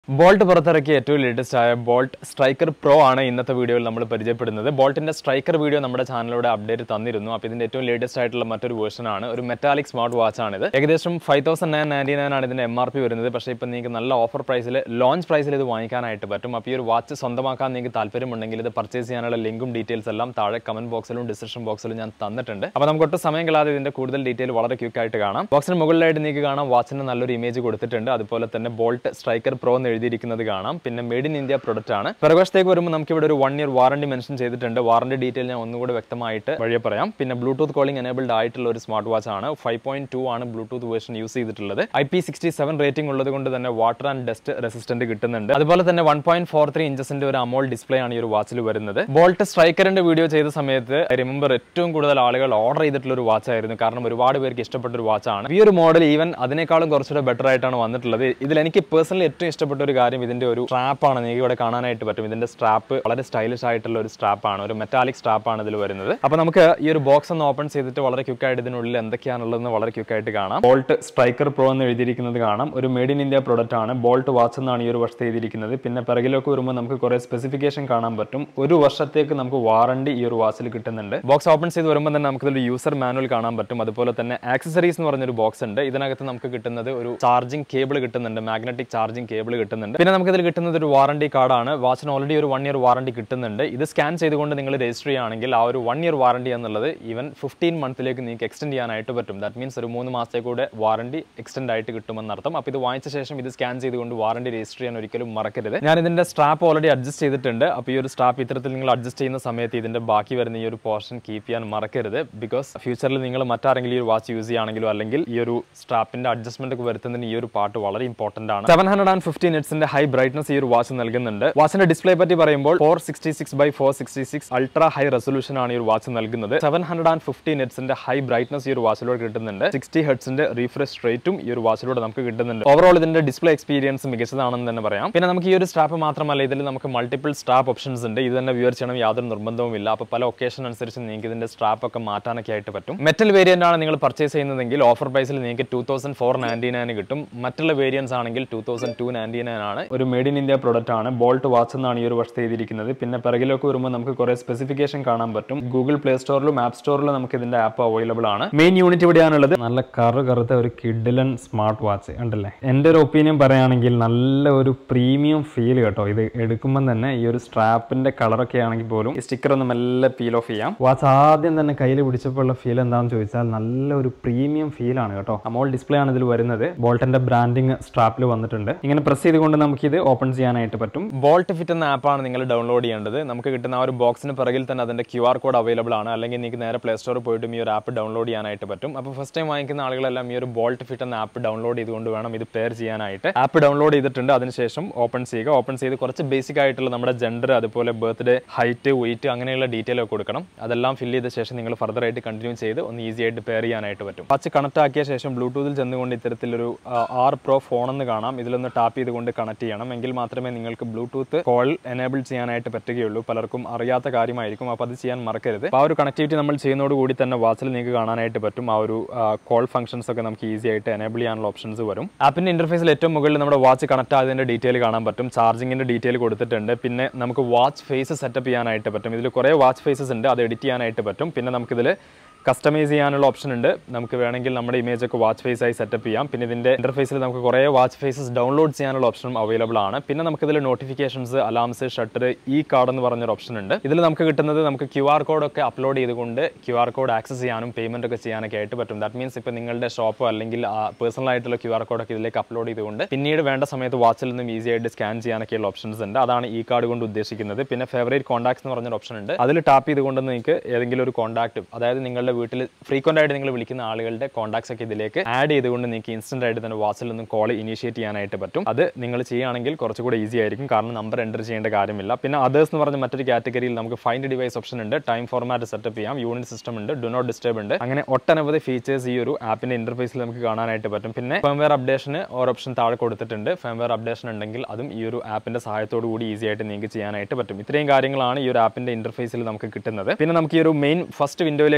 bolt പുറത്തിറക്കിയ ഏറ്റവും latest ആയ ബോൾട്ട് സ്ട്രൈക്കർ പ്രോ ആണ് ഇന്നത്തെ വീഡിയോയിൽ നമ്മൾ പരിചയപ്പെടുന്നത് ബോൾട്ടിന്റെ സ്ട്രൈക്കർ വീഡിയോ നമ്മുടെ ചാനലിലൂടെ അപ്ഡേറ്റ് തന്നിരുന്നു അപ്പോൾ ഇതിന്റെ ഏറ്റവും ലേറ്റസ്റ്റ് ആയിട്ടുള്ള മറ്റൊരു വേർഷൻ ആണ് ഒരു മെറ്റാലിക് സ്മാർട്ട് വാച്ച് ആണ് ഇത് ഏകദേശം five thousand nine ninety nine ആണ് ഇതിന്റെ എം ആർ പി വരുന്നത് പക്ഷേ ഇപ്പം നിങ്ങൾക്ക് നല്ല ഓഫർ പ്രൈസിൽ ലോഞ്ച് പ്രൈസിൽ ഇത് വാങ്ങിക്കാനായിട്ട് പറ്റും അപ്പോൾ ഈ ഒരു വാച്ച് സ്വന്തമാക്കാൻ നിങ്ങൾക്ക് താല്പര്യമുണ്ടെങ്കിൽ ഇത് പർച്ചേസ് ചെയ്യാനുള്ള ലിങ്കും ഡീറ്റെയിൽസ് എല്ലാം താഴെ കമന്റ് ബോക്സിലും ഡിസ്ക്രിപ്ഷൻ ബോക്സിലും ഞാൻ തന്നിട്ടുണ്ട് അപ്പോൾ നമുക്ക് ഒട്ടും സമയം കളാതെ ഇതിന്റെ കൂടുതൽ ഡീറ്റെയിൽ വളരെ ക്വിക്ക് ആയിട്ട് കാണാം ബോക്സിന് മുകളിലായിട്ട് നിങ്ങൾക്ക് കാണാം വാച്ചിന് നല്ലൊരു ഇമേജ് കൊടുത്തിട്ടുണ്ട് അതുപോലെ തന്നെ ബോൾട്ട് സ്ട്രൈക്കർ പ്രോ എന്ന് എഴുതിയിരിക്കുന്നത് കാണാം പിന്നെ മെയ്ഡ് ഇൻ ഇന്ത്യ പ്രൊഡക്റ്റ് ആണ് പിറകുവശത്തേക്ക് വരുമ്പോൾ നമുക്ക് ഇവിടെ ഒരു വൺ ഇയർ വാറണ്ടി മെൻഷൻ ചെയ്തിട്ടുണ്ട് വാറണ്ടി ഡീറ്റെയിൽ ഞാൻ ഒന്നുകൂടി വ്യക്തമായിട്ട് വഴിയെ പറയാം പിന്നെ ബ്ലൂടൂത്ത് കോളിംഗ് എനേബിൾഡ് ആയിട്ടുള്ള ഒരു സ്മാർട്ട് വാച്ച് ആണ് ഫൈവ് പോയിന്റ് ടു ആണ് ബ്ലൂടൂത്ത് വേർഷൻ യൂസ് ചെയ്തിട്ടുള്ളത് I P sixty seven rating ഉള്ളത് കൊണ്ട് തന്നെ വാട്ടർ ആൻഡ് ഡസ്റ്റ് റെസിസ്റ്റന്റ് കിട്ടുന്നുണ്ട് അതുപോലെ തന്നെ വൺ പോയിന്റ് ഫോർ ത്രീ ഇഞ്ചസിന്റെ ഒരു അമോൾ ഡിസ്പ്ലേ ആണ് ഈ ഒരു വാച്ചിൽ വരുന്നത് ബോൾട്ട് സ്ട്രൈക്കറിന്റെ വീഡിയോ ചെയ്ത സമയത്ത് റിമെമ്പർ ഏറ്റവും കൂടുതൽ ആളുകൾ ഓർഡർ ചെയ്തിട്ടുള്ള ഒരു വാച്ച് ആയിരുന്നു കാരണം ഒരുപാട് പേർക്ക് ഇഷ്ടപ്പെട്ട ഒരു വാച്ചാണ് ഈ ഒരു മോഡൽ ഈവൻ അതിനേക്കാളും കുറച്ചുകൂടെ ബെറ്റർ ആയിട്ടാണ് വന്നിട്ടുള്ളത് ഇതിൽ എനിക്ക് പേഴ്സണലി ഏറ്റവും ഇഷ്ടപ്പെട്ട ഒരു കാര്യം ഇതിന്റെ ഒരു സ്ട്രാപ്പ് ആണ് നിങ്ങൾക്ക് ഇവിടെ കാണാനായിട്ട് പറ്റും ഇതിന്റെ സ്ട്രാപ്പ് വളരെ സ്റ്റൈലിഷ് ആയിട്ടുള്ള ഒരു സ്ട്രാപ്പ് ആണ് ഒരു മെറ്റാലിക് സ്ട്രാപ്പ് ആണ് ഇതിൽ വരുന്നത് അപ്പോൾ നമുക്ക് ഈ ഒരു ബോക്സ് ഒന്ന് ഓപ്പൺ ചെയ്തിട്ട് വളരെ ക്വിക്ക് ആയിട്ട് ഇതിനുള്ളിൽ എന്തൊക്കെയാണുള്ളതെന്ന് വളരെ ക്വിക്ക് ആയിട്ട് കാണാം ബോൾട്ട് സ്ട്രൈക്കർ പ്രോ എന്ന് എഴുതിയിരിക്കുന്നത് കാണാം ഒരു മെയ്ഡ് ഇൻ ഇന്ത്യ പ്രൊഡക്റ്റ് ആണ് ബോൾട്ട് വാച്ച് എന്നാണ് ഈ ഒരു വർഷത്തെ എഴുതിയിരിക്കുന്നത് പിന്നെ പിറകിലൊക്കെ വരുമ്പോൾ നമുക്ക് കുറെ സ്പെസിഫിക്കേഷൻ കാണാൻ പറ്റും ഒരു വർഷത്തേക്ക് നമുക്ക് വാറണ്ടി ഈ ഒരു വാച്ചിൽ കിട്ടുന്നുണ്ട് ബോക്സ് ഓപ്പൺ ചെയ്ത് വരുമ്പോൾ തന്നെ നമുക്ക് ഇതിൽ യൂസർ മാനുവൽ കാണാൻ പറ്റും അതുപോലെ തന്നെ ആക്സസറീസ് എന്ന് പറഞ്ഞൊരു ബോക്സ് ഉണ്ട് ഇതിനകത്ത് നമുക്ക് കിട്ടുന്നത് ഒരു ചാർജിംഗ് കേബിൾ കിട്ടുന്നുണ്ട് മാഗ്നറ്റിക് ചാർജിംഗ് കേബിൾ കിട്ടുന്നുണ്ട് പിന്നെ നമുക്ക് ഇതിൽ കിട്ടുന്നത് ഒരു വാറണ്ടി കാർഡാണ് വാച്ചിന് ഓൾറെഡി ഒരു വൺ ഇയർ വാറണ്ടി കിട്ടുന്നുണ്ട് ഇത് സ്കാൻ ചെയ്തുകൊണ്ട് നിങ്ങൾ രജിസ്റ്റർ ചെയ്യുകയാണെങ്കിൽ ആ ഒരു വൺ ഇയർ വാറണ്ടി എന്നുള്ളത് ഈവൻ ഫിഫ്റ്റീൻ മന്ത്സിലേക്ക് നിങ്ങൾക്ക് എക്സ്റ്റെൻഡ് ചെയ്യാനായിട്ട് പറ്റും ദാറ്റ് മീൻസ് ഒരു മൂന്ന് മാസത്തെ കൂടെ വാറണ്ടി എക്സ്റ്റെൻഡ് ആയിട്ട് കിട്ടുമെന്നർത്ഥം അപ്പോൾ ഇത് വാങ്ങിച്ച ശേഷം ഇത് സ്കാൻ ചെയ്തുകൊണ്ട് വാറണ്ടി രജിസ്റ്റർ ചെയ്യാൻ ഒരിക്കലും മറക്കരുത് ഞാൻ ഇതിന്റെ സ്ട്രാപ്പ് ഓൾറെഡി അഡ്ജസ്റ്റ് ചെയ്തിട്ടുണ്ട് അപ്പോൾ ഈ ഒരു സ്ട്രാപ്പ് ഇത്തരത്തിൽ നിങ്ങൾ അഡ്ജസ്റ്റ് ചെയ്യുന്ന സമയത്ത് ഇതിന്റെ ബാക്കി വരുന്ന ഈ ഒരു പോർഷൻ കീപ്പ് ചെയ്യാൻ മറക്കരുത് ബിക്കോസ് ഫ്യൂച്ചറിൽ നിങ്ങൾ മറ്റാരെങ്കിലും ഈ ഒരു വാച്ച് യൂസ് ചെയ്യുകയാണെങ്കിലോ അല്ലെങ്കിൽ ഈ ഒരു സ്ട്രാപ്പിന്റെ അഡ്ജസ്റ്റ്മെന്റ് ഒക്കെ വരുത്തുന്നതിന് ഈ ഒരു പാർട്ട് വളരെ ഇമ്പോർട്ടന്റ് ആണ് സെവൻ ഹൺഡ്രഡ് ആൻഡ് ഫിഫ്റ്റി നെറ്റ്സിന്റെ ഹൈ ബ്രൈറ്റ്നസ് ഈ ഒരു വാച്ച് നൽകുന്നുണ്ട് വാച്ചിന്റെ ഡിസ്പ്ലേ പറ്റി പറയുമ്പോൾ four sixty six by four sixty six ultra high resolution ആണ് ഈ ഒരു വാച്ച് നൽകുന്നത് സെവൻ ഹൺഡ്രഡ് ആൻഡ് ഫിഫ്റ്റി നെറ്റ്സിന്റെ ഹൈ ബ്രൈറ്റ്നസ് ഈ ഒരു വാച്ചിലൂടെ കിട്ടുന്നുണ്ട് സിക്സ്റ്റി ഹെഡ്സിന്റെ റീഫ്രഷ് റേറ്റും ഈ ഒരു വാച്ചിലൂടെ നമുക്ക് കിട്ടുന്നുണ്ട് ഓവറോൾ ഇതിന്റെ ഡിസ്പ്ലേ എക്സ്പീരിയൻസ് മികച്ചതാണെന്ന് തന്നെ പറയാം പിന്നെ നമുക്ക് ഈ ഒരു സ്ട്രാപ്പ് മാത്രമല്ല ഇതിൽ നമുക്ക് മൾട്ടിപ്പിൾ സ്ട്രാപ്പ് ഓപ്ഷൻസ് ഉണ്ട് ഇത് തന്നെ വ്യൂർ ചെയ്യണം യാതൊരു നിർബന്ധവും ഇല്ല അപ്പോൾ പല ഒക്കേഷൻ അനുസരിച്ച് നിങ്ങൾക്ക് ഇതിന്റെ സ്ട്രാപ്പ് ഒക്കെ മാറ്റാനൊക്കെ ആയിട്ട് പറ്റും മെറ്റൽ വേരിയന്റ് ആണ് നിങ്ങൾ പർച്ചേസ് ചെയ്യുന്നതെങ്കിൽ ഓഫർ പ്രൈസിൽ നിങ്ങൾക്ക് two thousand four ninety nine കിട്ടും മറ്റുള്ള വേരിയൻസ് ആണെങ്കിൽ two thousand two ninety nine ആണ് ഒരു മെയ്ഡ് ഇൻ ഇന്ത്യ പ്രൊഡക്റ്റ് ആണ് ബോൾട്ട് വാച്ച് എന്നാണ് ഈ ഒരു വർഷത്തെ എഴുതിയിരിക്കുന്നത് പിന്നെ പിറകിലൊക്കെ വരുമ്പോൾ നമുക്ക് കുറെ സ്പെസിഫിക്കേഷൻ കാണാൻ പറ്റും ഗൂഗിൾ പ്ലേ സ്റ്റോറിലും ആപ്പ് സ്റ്റോറിലും നമുക്ക് ഇതിന്റെ ആപ്പ് അവൈലബിൾ ആണ് മെയിൻ യൂണിറ്റ് ഇവിടെയാണുള്ളത് നല്ല കറു കറുത്ത ഒരു കിഡിലൻ സ്മാർട്ട് വാച്ച് ഉണ്ടല്ലേ എൻ്റെ ഒരു ഒപ്പീനിയൻ പറയുകയാണെങ്കിൽ നല്ല ഒരു പ്രീമിയം ഫീൽ കേട്ടോ ഇത് എടുക്കുമ്പോൾ തന്നെ ഈ ഒരു സ്ട്രാപ്പിന്റെ കളറൊക്കെ ആണെങ്കിൽ പോലും ഈ സ്റ്റിക്കർ ഒന്ന് മെല്ലെ പീൽ ഓഫ് ചെയ്യാം വാച്ച് ആദ്യം തന്നെ കയ്യിൽ പിടിച്ചപ്പോൾ ഉള്ള ഫീൽ എന്താണെന്ന് ചോദിച്ചാൽ നല്ല ഒരു പ്രീമിയം ഫീൽ ആണ് കേട്ടോ അമോൾ ഡിസ്പ്ലേ ആണ് ഇതിൽ വരുന്നത് ബോൾട്ടിന്റെ ബ്രാൻഡിങ് സ്ട്രാപ്പിൽ വന്നിട്ടുണ്ട് ഇങ്ങനെ പ്രസ് ചെയ്തുകൊണ്ട് നമുക്ക് ഇത് ഓപ്പൺ ചെയ്യാനായിട്ട് പറ്റും ബോൾട്ട് ഫിറ്റ് എന്ന ആപ്പാണ് നിങ്ങൾ ഡൗൺലോഡ് ചെയ്യേണ്ടത് നമുക്ക് കിട്ടുന്ന ആ ഒരു ബോക്സിന് പിറകിൽ തന്നെ അതിന്റെ ക്യു ആർ കോഡ് അവൈലബിൾ ആണ് അല്ലെങ്കിൽ നിങ്ങൾക്ക് നേരെ പ്ലേ സ്റ്റോറിൽ പോയിട്ടും ഈ ഒരു ആപ്പ് ഡൗൺലോഡ് ചെയ്യാനായിട്ട് പറ്റും അപ്പോൾ ഫസ്റ്റ് ടൈം വാങ്ങിക്കുന്ന ആളുകളെല്ലാം ഈ ഒരു ബോൾട്ട് ഫിറ്റ് എന്ന ആപ്പ് ഡൗൺലോഡ് ചെയ്തുകൊണ്ട് വേണം ഇത് പെയർ ചെയ്യാനായിട്ട് ആപ്പ് ഡൗൺലോഡ് ചെയ്തിട്ടുണ്ട് അതിനുശേഷം ഓപ്പൺ ചെയ്യുക ഓപ്പൺ ചെയ്ത് കുറച്ച് ബേസിക് ആയിട്ടുള്ള നമ്മുടെ ജെൻഡർ അതുപോലെ ബർത്ത്ഡേ ഹൈറ്റ് വെയിറ്റ് അങ്ങനെയുള്ള ഡീറ്റെയിൽ ഒക്കെ കൊടുക്കണം അതെല്ലാം ഫില്ല് ചെയ്ത ശേഷം നിങ്ങൾ ഫർദർ ആയിട്ട് കണ്ടിന്യൂ ചെയ്ത് ഒന്ന് ഈസി ആയിട്ട് പെയർ ചെയ്യാനായിട്ട് പറ്റും വാച്ച് കണക്ട് ആക്കിയ ശേഷം ബ്ലൂടൂത്തിൽ ചെന്നുകൊണ്ട് ഇത്തരത്തിലൊരു ആർ പ്രോ ഫോൺ എന്ന് കാണാം ഇതിലൊന്ന് ടാപ്പ് ചെയ്തുകൊണ്ട് കണക്ട് ചെയ്യണം എങ്കിൽ മാത്രമേ നിങ്ങൾക്ക് ബ്ലൂടൂത്ത് കോൾ എനേബിൾ ചെയ്യാനായിട്ട് പറ്റുകയുള്ളൂ പലർക്കും അറിയാത്ത കാര്യമായിരിക്കും അപ്പോൾ അത് ചെയ്യാൻ മറക്കരുത് അപ്പോൾ ആ ഒരു കണക്ടിവിറ്റി നമ്മൾ ചെയ്യുന്നതോടുകൂടി തന്നെ വാച്ചിൽ നിങ്ങൾക്ക് കാണാനായിട്ട് പറ്റും ആ ഒരു കോൾ ഫംഗ്ഷൻസ് ഒക്കെ നമുക്ക് ഈസി ആയിട്ട് എനേബിൾ ചെയ്യാനുള്ള ഓപ്ഷൻസ് വരും ആപ്പിന്റെ ഇന്റർഫേസിൽ ഏറ്റവും മുകളിൽ നമ്മുടെ വാച്ച് കണക്ട് ആയതിന്റെ ഡീറ്റെയിൽ കാണാൻ പറ്റും ചാർജിങ്ങിന്റെ ഡീറ്റെയിൽ കൊടുത്തിട്ടുണ്ട് പിന്നെ നമുക്ക് വാച്ച് ഫേസ് സെറ്റപ്പ് ചെയ്യാനായിട്ട് പറ്റും ഇതിൽ കുറേ വാച്ച് ഫേസസ് ഉണ്ട് അത് എഡിറ്റ് ചെയ്യാനായിട്ട് പറ്റും പിന്നെ നമുക്കിതിൽ കസ്റ്റമൈസ് ചെയ്യാനുള്ള ഓപ്ഷൻ ഉണ്ട് നമുക്ക് വേണമെങ്കിൽ നമ്മുടെ ഇമേജ് ഒക്കെ വാച്ച് ഫേസ് ആയി സെറ്റപ്പ് ചെയ്യാം പിന്നെ ഇതിന്റെ ഇന്റർഫേസിൽ നമുക്ക് കുറേ വാച്ച് ഫേസസ് ഡൗൺലോഡ് ചെയ്യാനുള്ള ഓപ്ഷനും അവൈലബിൾ ആണ് പിന്നെ നമുക്ക് ഇതിൽ നോട്ടിഫിക്കേഷൻസ് അലാംസ് ഷട്ടർ ഈ കാർഡ് എന്ന് പറഞ്ഞൊരു ഓപ്ഷൻ ഉണ്ട് ഇതിൽ നമുക്ക് കിട്ടുന്നത് നമുക്ക് ക്യു ആർ കോഡ് ഒക്കെ അപ്ലോഡ് ചെയ്തുകൊണ്ട് ക്യു ആർ കോഡ് ആക്സസ് ചെയ്യാനും പേയ്മെന്റ് ഒക്കെ ചെയ്യാനൊക്കെ ആയിട്ട് പറ്റും ദാറ്റ് മീൻസ് ഇപ്പോൾ നിങ്ങളുടെ ഷോപ്പോ അല്ലെങ്കിൽ പേഴ്സണൽ ആയിട്ടുള്ള ക്യു ആർ കോഡ് ഒക്കെ ഇതിലേക്ക് അപ്ലോഡ് ചെയ്തുകൊണ്ട് പിന്നീട് വേണ്ട സമയത്ത് വാച്ചിൽ നിന്നും ഈസി ആയിട്ട് സ്കാൻ ചെയ്യാനൊക്കെയുള്ള ഓപ്ഷൻസ് ഉണ്ട് അതാണ് ഈ കാർഡ് കൊണ്ട് ഉദ്ദേശിക്കുന്നത് പിന്നെ ഫേവറേറ്റ് കോൺടാക്ട്സ് എന്ന് പറഞ്ഞൊരു ഓപ്ഷൻ ഉണ്ട് അതിൽ ടാപ്പ് ചെയ്തുകൊണ്ട് നിങ്ങൾക്ക് ഏതെങ്കിലും ഒരു കോൺടാക്ട് അതായത് നിങ്ങളുടെ വീട്ടിൽ ഫ്രീക്വന്റ് ആയിട്ട് നിങ്ങൾ വിളിക്കുന്ന ആളുകളുടെ കോൺടാക്ട്സ് ഒക്കെ ഇതിലേക്ക് ആഡ് ചെയ്തുകൊണ്ട് നിങ്ങൾക്ക് ഇൻസ്റ്റന്റ് ആയിട്ട് തന്നെ വാച്ചിൽ നിന്നും കോൾ ഇനീഷ്യേറ്റ് ചെയ്യാനായിട്ട് പറ്റും അത് നിങ്ങൾ ചെയ്യുകയാണെങ്കിൽ കുറച്ചുകൂടി ഈസി ആയിരിക്കും കാരണം നമ്പർ എൻ്റർ ചെയ്യേണ്ട കാര്യമില്ല പിന്നെ അതേഴ്സ് എന്ന് പറഞ്ഞ മറ്റൊരു കാറ്റഗറിയിൽ നമുക്ക് ഫൈൻഡ് ഡിവൈസ് ഓപ്ഷൻ ഉണ്ട് ടൈം ഫോർമാറ്റ് സെറ്റപ്പ് ചെയ്യാം യൂണിറ്റ് സിസ്റ്റം ഉണ്ട് ഡു നോട്ട് ഡിസ്റ്റർബ് ഉണ്ട് അങ്ങനെ ഒട്ടനവധി ഫീച്ചേഴ്സ് ഈ ഒരു ആപ്പിന്റെ ഇന്റർഫേസിൽ നമുക്ക് കാണാനായിട്ട് പറ്റും പിന്നെ ഫേംവെയർ അപ്ഡേഷന് ഒരു ഓപ്ഷൻ താഴെ കൊടുത്തിട്ടുണ്ട് ഫേംവെയർ അപ്ഡേഷൻ ഉണ്ടെങ്കിൽ അതും ഈ ഒരു ആപ്പിന്റെ സഹായത്തോടു കൂടി ഈസി ആയിട്ട് നിങ്ങൾക്ക് ചെയ്യാനായിട്ട് പറ്റും ഇത്രയും കാര്യങ്ങളാണ് ഈ ഒരു ആപ്പിന്റെ ഇന്റർഫേസിൽ നമുക്ക് കിട്ടുന്നത് പിന്നെ നമുക്ക് ഈ ഒരു മെയിൻ ഫസ്റ്റ് വിൻഡോയിലേക്ക് വരുന്ന സമയത്ത്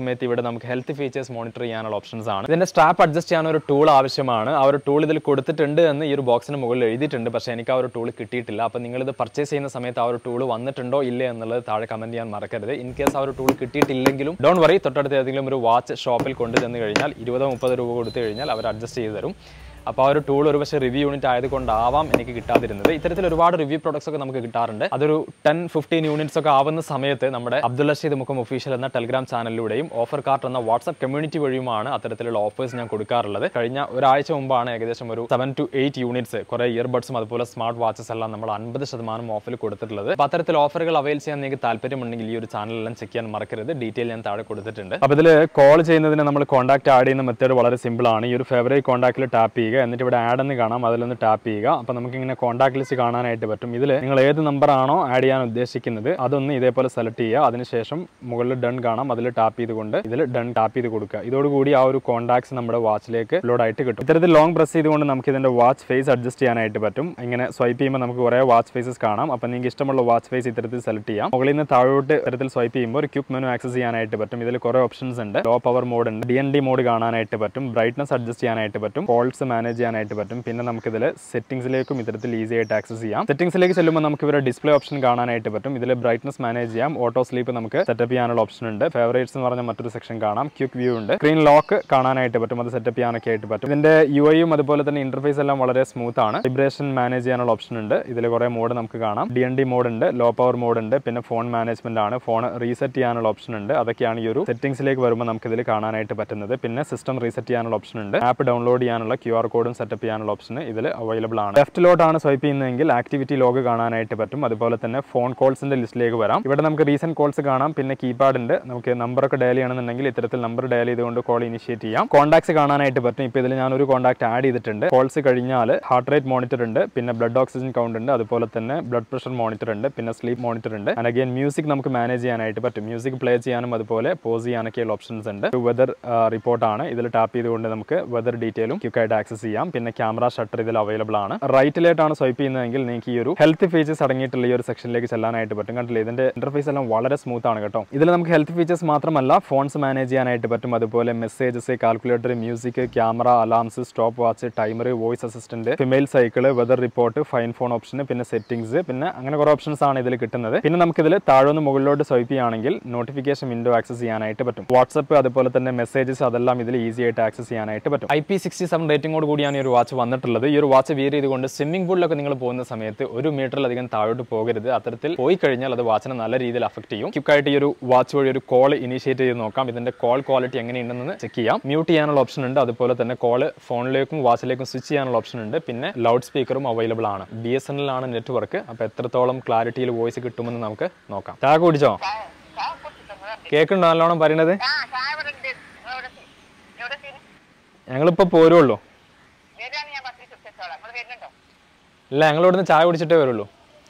സമയത്ത് ഇവിടെ നമുക്ക് ഹെൽത്ത് ഫീച്ചേഴ്സ് മോണിറ്റർ ചെയ്യാനുള്ള ഓപ്ഷൻസ് ആണ് ഇതിന്റെ സ്ട്രാപ്പ് അഡ്ജസ്റ്റ് ചെയ്യാൻ ഒരു ടൂൾ ആവശ്യമാണ് ആ ഒരു ടൂൾ ഇതിൽ കൊടുത്തിട്ടുണ്ട് എന്ന് ഈ ഒരു ബോക്സിന് മുകളിൽ എഴുതിയിട്ടുണ്ട് പക്ഷേ എനിക്ക് ആ ഒരു ടൂൾ കിട്ടിയിട്ടില്ല അപ്പോൾ നിങ്ങൾ ഇത് പർച്ചേസ് ചെയ്യുന്ന സമയത്ത് ആ ഒരു ടൂൾ വന്നിട്ടുണ്ടോ ഇല്ലേ എന്നുള്ളത് താഴെ കമന്റ് ചെയ്യാൻ മറക്കരുത് ഇൻ കേസ് ആ ഒരു ടൂൾ കിട്ടിയിട്ടില്ലെങ്കിലും ഡോൺ വറി തൊട്ടടുത്ത് ഏതെങ്കിലും ഒരു വാച്ച് ഷോപ്പിൽ കൊണ്ടു ചെന്ന് കഴിഞ്ഞാൽ ഇരുപതോ മുപ്പത് രൂപ കൊടുത്തു കഴിഞ്ഞാൽ അവർ അഡ്ജസ്റ്റ് ചെയ്ത് തരും അപ്പോൾ ആ ഒരു ടൂൾ ഒരു പക്ഷേ റിവ്യൂ യൂണിറ്റ് ആയതുകൊണ്ടാവാം എനിക്ക് കിട്ടാതിരുന്നത് ഇത്തരത്തിൽ ഒരുപാട് റിവ്യൂ പ്രോഡക്ട്സ് ഒക്കെ നമുക്ക് കിട്ടാറുണ്ട് അതൊരു ടെൻ ഫിഫ്റ്റീൻ യൂണിറ്റ്സ് ഒക്കെ ആവുന്ന സമയത്ത് നമ്മുടെ അബ്ദുൽ റഷീദ് മുഖം ഒഫീഷ്യൽ എന്ന ടെലിഗ്രാം ചാനലിലൂടെയും ഓഫർ കാർട്ട് എന്ന വാട്സ്ആപ്പ് കമ്മ്യൂണിറ്റി വഴിയുമാണ് അത്തരത്തിലുള്ള ഓഫേഴ്സ് ഞാൻ കൊടുക്കാറുള്ളത് കഴിഞ്ഞ ഒരാഴ്ച മുമ്പാണ് ഏകദേശം ഒരു സെവൻ ടു എയ്റ്റ് യൂണിറ്റ്സ് കുറെ ഇയർബഡ്സും അതുപോലെ സ്മാർട്ട് വാച്ചസ് എല്ലാം നമ്മൾ അൻപത് ശതമാനം ഓഫിൽ കൊടുത്തിട്ടുള്ളത് അപ്പോൾ അത്തരത്തിൽ ഓഫറുകൾ അവൈൽ ചെയ്യാൻ നിങ്ങൾക്ക് താല്പര്യമുണ്ടെങ്കിൽ ഈ ഒരു ചാനലെല്ലാം ചെക്ക് ചെയ്യാൻ മറക്കരുത് ഡീറ്റെയിൽ ഞാൻ താഴെ കൊടുത്തിട്ടുണ്ട് അപ്പോൾ ഇതിൽ കോൾ ചെയ്യുന്നതിന് നമ്മൾ കോൺടാക്ട് ആഡ് ചെയ്യുന്ന മെത്തേഡ് വളരെ സിമ്പിൾ ആണ് ഈ ഒരു ഫേവറേറ്റ് കോൺടാക്റ്റിൽ ടാപ്പ് ചെയ്യുക എന്നിട്ട് ഇവിടെ ആഡ് എന്ന് കാണാം അതിലൊന്ന് ടാപ്പ് ചെയ്യുക അപ്പോൾ നമുക്ക് ഇങ്ങനെ കോൺടാക്ട് ലിസ്റ്റ് കാണാനായിട്ട് പറ്റും ഇതിൽ നിങ്ങൾ ഏത് നമ്പർ ആണോ ആഡ് ചെയ്യാൻ ഉദ്ദേശിക്കുന്നത് അതൊന്ന് ഇതേപോലെ സെലക്ട് ചെയ്യുക അതിനുശേഷം മുകളിൽ ഡൺ കാണാം അതിൽ ടാപ്പ് ചെയ്തുകൊണ്ട് ഇതിൽ ഡൺ ടാപ്പ് ചെയ്ത് കൊടുക്കുക ഇതോടുകൂടി ആ ഒരു കോൺടാക്ട്സ് നമ്മുടെ വാച്ചിലേക്ക് ലോഡ് ആയിട്ട് കിട്ടും ഇത്തരത്തിൽ ലോങ് പ്രസ് ചെയ്തുകൊണ്ട് നമുക്ക് ഇതിന്റെ വാച്ച് ഫേസ് അഡ്ജസ്റ്റ് ചെയ്യാനായിട്ട് പറ്റും ഇങ്ങനെ സ്വൈപ്പ് ചെയ്യുമ്പോൾ നമുക്ക് കുറേ വാച്ച് ഫേസസ് കാണാം അപ്പോൾ നിങ്ങൾക്ക് ഇഷ്ടമുള്ള വാച്ച് ഫേസ് ഇത്തരത്തിൽ സെലക്ട് ചെയ്യാം മുകളിൽ നിന്ന് താഴോട്ട് ഇത്തരത്തിൽ സ്വൈപ്പ് ചെയ്യുമ്പോൾ ഒരു ക്യൂക്ക് മെനു ആക്സസ് ചെയ്യാനായിട്ട് പറ്റും ഇതിൽ കുറേ ഓപ്ഷൻസ് ഉണ്ട് ലോ പവർ മോഡ് ഉണ്ട് ഡി എൻ ഡി മോഡ് കാണാനായിട്ട് പറ്റും ബ്രൈറ്റ്നസ് അഡ്ജസ്റ്റ് ചെയ്യാനായിട്ട് പറ്റും കോൾസ് മാനേജ് ചെയ്യാനായിട്ട് പറ്റും പിന്നെ നമുക്ക് ഇതിൽ സെറ്റിംഗ്സിലേക്കും ഇത്തരത്തിൽ ഈസി ആയിട്ട് ആക്സസ് ചെയ്യാം സെറ്റിംഗ്സിലേക്ക് ചെല്ലുമ്പോൾ നമുക്ക് ഇവരെ ഡിസ്പ്ലേ ഓപ്ഷൻ കാണാനായിട്ട് പറ്റും ഇതിൽ ബ്രൈറ്റ്നസ് മാനേജ് ചെയ്യാം ഓട്ടോ സ്ലീപ്പ് നമുക്ക് സെറ്റപ്പ് ചെയ്യാനുള്ള ഓപ്ഷൻ ഉണ്ട് ഫേവറേറ്റ്സ് എന്ന് പറഞ്ഞ മറ്റൊരു സെക്ഷൻ കാണാം ക്യൂക്ക് വ്യൂ ഉണ്ട് സ്ക്രീൻ ലോക്ക് കാണാനായിട്ട് പറ്റും അത് സെറ്റപ്പ് ചെയ്യാനൊക്കെ ആയിട്ട് പറ്റും ഇതിന്റെ യു ഐയും അതുപോലെ തന്നെ ഇന്റർഫേസ് എല്ലാം വളരെ സ്മൂത്ത് ആണ് വൈബ്രേഷൻ മാനേജ് ചെയ്യാനുള്ള ഓപ്ഷൻ ഉണ്ട് ഇതിൽ കുറെ മോഡ് നമുക്ക് കാണാം ഡി എൻ ഡി മോഡ് ഉണ്ട് ലോ പവർ മോഡ് ഉണ്ട് പിന്നെ ഫോൺ മാനേജ്മെന്റ് ആണ് ഫോൺ റീസെറ്റ് ചെയ്യാനുള്ള ഓപ്ഷൻ ഉണ്ട് അതൊക്കെയാണ് ഈ ഒരു സെറ്റിംഗ്സിലേക്ക് വരുമ്പോൾ നമുക്ക് ഇതിൽ കാണാനായിട്ട് പറ്റുന്നത് പിന്നെ സിസ്റ്റം റീസെറ്റ് ചെയ്യാനുള്ള ഓപ്ഷൻ ഉണ്ട് ആപ്പ് ഡൗൺലോഡ് ചെയ്യാനുള്ള ക്യു ആർ കോഡും സെറ്റപ്പ് ചെയ്യാനുള്ള ഓപ്ഷൻ ഇതിൽ അവൈലബിൾ ആണ് ലെഫ്റ്റിലോട്ടാണ് സ്വൈപ്പ് ചെയ്യുന്നതെങ്കിൽ ആക്ടിവിറ്റി ലോഗ് കാണാനായിട്ട് പറ്റും അതുപോലെ തന്നെ ഫോൺ കോൾസിന്റെ ലിസ്റ്റിലേക്ക് വരാം ഇവിടെ നമുക്ക് റീസെന്റ് കോൾസ് കാണാം പിന്നെ കീപാഡ് ഉണ്ട് നമുക്ക് നമ്പർ ഒക്കെ ഡയൽ ചെയ്യണമെന്നുണ്ടെങ്കിൽ ഇത്തരത്തിൽ നമ്പർ ഡയൽ ചെയ്തുകൊണ്ട് കോൾ ഇനിഷ്യേറ്റ് ചെയ്യാം കോൺടാക്ട്സ് കാണാനായിട്ട് പറ്റും ഇപ്പോൾ ഇതിൽ ഞാൻ ഒരു കോൺടാക്ട് ആഡ് ചെയ്തിട്ടുണ്ട് കോൾസ് കഴിഞ്ഞാൽ ഹാർട്ട് റേറ്റ് മോണിറ്റർ ഉണ്ട് പിന്നെ ബ്ലഡ് ഓക്സിജൻ കൗണ്ട് ഉണ്ട് അതുപോലെ തന്നെ ബ്ലഡ് പ്രഷർ മോണിറ്റർ ഉണ്ട് പിന്നെ സ്ലീപ്പ് മോണിറ്റർ ഉണ്ട് ആൻഡ് അഗൈൻ മ്യൂസിക് നമുക്ക് മാനേജ് ചെയ്യാനായിട്ട് പറ്റും മ്യൂസിക് പ്ലേ ചെയ്യാനും അതുപോലെ പോസ് ചെയ്യാനൊക്കെയുള്ള ഓപ്ഷൻസ് ഉണ്ട് വെതർ റിപ്പോർട്ടാണ് ഇതിൽ ടാപ്പ് ചെയ്തുകൊണ്ട് നമുക്ക് വെതർ ഡീറ്റെയിലും ക്യുക്കായിട്ട് ആക്സസ് ചെയ്യാം പിന്നെ ക്യാമറ ഷട്ടർ ഇതിൽ അവൈലബിൾ ആണ് റൈറ്റിലേട്ടാണ് സ്വൈപ്പ് ചെയ്യുന്നതെങ്കിൽ നിങ്ങൾക്ക് ഈ ഒരു ഹെൽത്ത് ഫീച്ചേഴ്സ് അടങ്ങിയിട്ടുള്ള ഈ ഒരു സെക്ഷനിലേക്ക് ചെല്ലാനായിട്ട് പറ്റും കണ്ടില്ലേ ഇതിന്റെ ഇന്റർഫേസ് എല്ലാം വളരെ സ്മൂത്ത് ആണ് കേട്ടോ ഇതിൽ നമുക്ക് ഹെൽത്ത് ഫീച്ചേഴ്സ് മാത്രമല്ല ഫോൺസ് മാനേജ് ചെയ്യാനായിട്ട് പറ്റും അതുപോലെ messages calculator music camera alarms stopwatch timer voice assistant female cycle weather report find phone option പിന്നെ സെറ്റിംഗ്സ് പിന്നെ അങ്ങനെ കുറേ ഓപ്ഷൻസ് ആണ് ഇതിൽ കിട്ടുന്നത് പിന്നെ നമുക്ക് ഇതിൽ താഴോന്ന് മുകളിലോട്ട് സ്വൈപ്പ് ചെയ്യുകയാണെങ്കിൽ നോട്ടിഫിക്കേഷൻ വിൻഡോ ആക്സസ് ചെയ്യാനായിട്ട് പറ്റും വാട്സപ്പ് അതുപോലെ തന്നെ മെസ്സേജസ് അതെല്ലാം ഇതിൽ ഈസി ആയിട്ട് ആക്സസ് ചെയ്യാനായിട്ട് പറ്റും ഐ പി സിക്സ്റ്റി സെവൻ റേറ്റിംഗോട് കൂടിയാണ് ഈ ഒരു വാച്ച് വന്നിട്ടുള്ളത് ഈ ഒരു വാച്ച് വിയർ ചെയ്തുകൊണ്ട് സ്വിമ്മിംഗ് പൂളിലൊക്കെ നിങ്ങൾ പോകുന്ന സമയത്ത് ഒരു മീറ്ററിലധികം താഴോട്ട് പോകരുത് അത്തരത്തിൽ പോയി കഴിഞ്ഞാൽ അത് വാച്ചിനെ നല്ല രീതിയിൽ അഫക്ട് ചെയ്യും ക്വിക്കായിട്ട് ഈ ഒരു വാച്ച് വഴി ഒരു കോൾ ഇനീഷ്യേറ്റ് ചെയ്ത് നോക്കാം ഇതിന്റെ കോൾ ക്വാളിറ്റി എങ്ങനെയുണ്ടെന്ന് ചെക്ക് ചെയ്യാം മ്യൂട്ട് ചെയ്യാനുള്ള ഓപ്ഷൻ ഉണ്ട് അതുപോലെ തന്നെ കോൾ ഫോണിലേക്കും വാച്ചിലേക്കും സ്വിച്ച് ചെയ്യാനുള്ള ഓപ്ഷൻ ഉണ്ട് പിന്നെ ലൗഡ് സ്പീക്കറും അവൈലബിൾ ആണ് ബി എസ് എൻ എൽ ആണ് നെറ്റ്വർക്ക് അപ്പോൾ എത്രത്തോളം ക്ലാരിറ്റിയിൽ വോയിസ് കിട്ടുമെന്ന് നമുക്ക് നോക്കാം ചായ കുടിച്ചോ ചായ ചായ കുടിച്ചിട്ടുണ്ട് കേൾക്കുന്നുണ്ടോ നല്ലോണം പറയണത് ആ ചായ ഇവിടെ ഉണ്ട് എവിടെ എവിടെ എത്തി ഞങ്ങളിപ്പോൾ പോരുള്ളൂ വരികയാണ് ഞാൻ ബസ്സിൽ ചുറ്റത്തോളാം നിങ്ങൾ വരുന്നുണ്ടോ ഇല്ല ഞങ്ങൾ ഇവിടുന്ന് ചായ കുടിച്ചിട്ടേ വരുള്ളൂ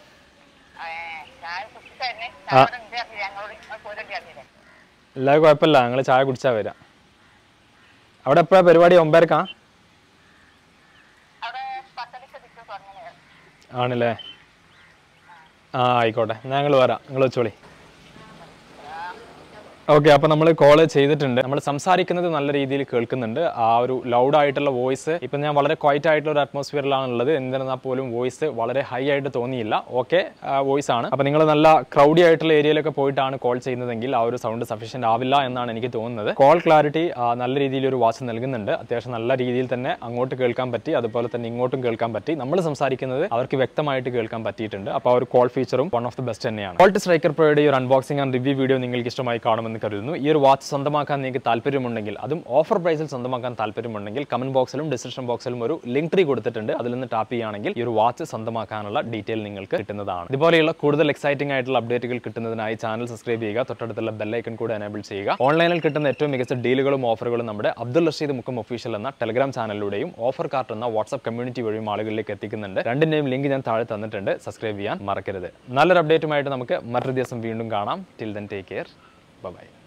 ഏ, ചായ കുടിച്ചിട്ട് തന്നെ ചായ ഇവിടെ ഉണ്ട് അറിയില്ല ഞങ്ങളോട് പോരണ്ടി അറിയില്ലേ ഇല്ല കുഴപ്പമില്ല ഞങ്ങൾ ചായ കുടിച്ചാൽ വരാം അവിടെ എപ്പോഴാണ് പരിപാടി ഒമ്പതരക്കാ അവിടെ പത്തടിക്ക് തിരിച്ച് തുടങ്ങുന്നത് ആണല്ലേ ആ ആയിക്കോട്ടെ ഞങ്ങൾ വരാം നിങ്ങൾ വെച്ചോളി ഓക്കെ അപ്പോൾ നമ്മൾ കോൾ ചെയ്തിട്ടുണ്ട് നമ്മൾ സംസാരിക്കുന്നത് നല്ല രീതിയിൽ കേൾക്കുന്നുണ്ട് ആ ഒരു ലൗഡ് ആയിട്ടുള്ള വോയിസ് ഇപ്പം ഞാൻ വളരെ ക്വൈറ്റ് ആയിട്ടുള്ള ഒരു അറ്റ്മോസ്ഫിയറിലാണ് ഉള്ളത് എന്നിരുന്നാൽ പോലും വോയിസ് വളരെ ഹൈ ആയിട്ട് തോന്നിയില്ല ഓക്കെ വോയിസ് ആണ് അപ്പോൾ നിങ്ങൾ നല്ല ക്രൗഡി ആയിട്ടുള്ള ഏരിയയിലൊക്കെ പോയിട്ടാണ് കോൾ ചെയ്യുന്നതെങ്കിൽ ആ ഒരു സൗണ്ട് സഫീഷ്യൻ്റ് ആവില്ല എന്നാണ് എനിക്ക് തോന്നുന്നത് കോൾ ക്ലാരിറ്റി നല്ല രീതിയിൽ ഒരു വാച്ച് നൽകുന്നുണ്ട് അത്യാവശ്യം നല്ല രീതിയിൽ തന്നെ അങ്ങോട്ട് കേൾക്കാൻ പറ്റി അതുപോലെ തന്നെ ഇങ്ങോട്ടും കേൾക്കാൻ പറ്റി നമ്മൾ സംസാരിക്കുന്നത് അവർക്ക് വ്യക്തമായിട്ട് കേൾക്കാൻ പറ്റിയിട്ടുണ്ട് അപ്പോൾ ആ ഒരു കോൾ ഫീച്ചറും വൺ ഓഫ് ദി ബെസ്റ്റ് തന്നെയാണ് വോൾട്ട് സ്ട്രൈക്കർ പ്രോയുടെ ഈ ഒരു അൺബോക്സിംഗ് ആൻഡ് റിവ്യൂ വീഡിയോ നിങ്ങൾക്ക് ഇഷ്ടമായി കാണുമെന്ന് കരുതുന്നു ഈ ഒരു വാച്ച് സ്വന്തമാക്കാൻ നിങ്ങൾക്ക് താല്പര്യമുണ്ടെങ്കിൽ അതും ഓഫർ പ്രൈസിൽ സ്വന്തമാക്കാൻ താല്പര്യമുണ്ടെങ്കിൽ കമന്റ് ബോക്സിലും ഡിസ്ക്രിപ്ഷൻ ബോക്സിലും ഒരു ലിങ്ക് ട്രീ കൊടുത്തിട്ടുണ്ട് അതിൽ നിന്ന് ടാപ്പ് ചെയ്യുകയാണെങ്കിൽ ഈ ഒരു വാച്ച് സ്വന്തമാക്കാനുള്ള ഡീറ്റെയിൽ നിങ്ങൾക്ക് കിട്ടുന്നതാണ് ഇതുപോലെയുള്ള കൂടുതൽ എക്സൈറ്റിംഗ് ആയിട്ടുള്ള അപ്ഡേറ്റുകൾ കിട്ടുന്നതിനായി ചാനൽ സബ്സ്ക്രൈബ് ചെയ്യുക തൊട്ടടുത്തുള്ള ബെല്ലൈക്കൺ കൂടെ എനേബിൾ ചെയ്യുക ഓൺലൈനിൽ കിട്ടുന്ന ഏറ്റവും മികച്ച ഡീലുകളും ഓഫറുകളും നമ്മുടെ അബ്ദുൾ റഷീദ് മുക്കം ഒഫീഷ്യൽ എന്ന ടെലഗ്രാം ചാനലിലൂടെയും ഓഫർ കാർട്ട് എന്ന വാട്സ്ആപ്പ് കമ്മ്യൂണിറ്റി വഴിയും ആളുകളിലേക്ക് എത്തിക്കുന്നുണ്ട് രണ്ടിന്റെയും ലിങ്ക് ഞാൻ താഴെ തന്നിട്ടുണ്ട് സബ്സ്ക്രൈബ് ചെയ്യാൻ മറക്കരുത് നല്ലൊരു അപ്ഡേറ്റുമായിട്ട് നമുക്ക് മറ്റൊരു ദിവസം വീണ്ടും കാണാം till then take care by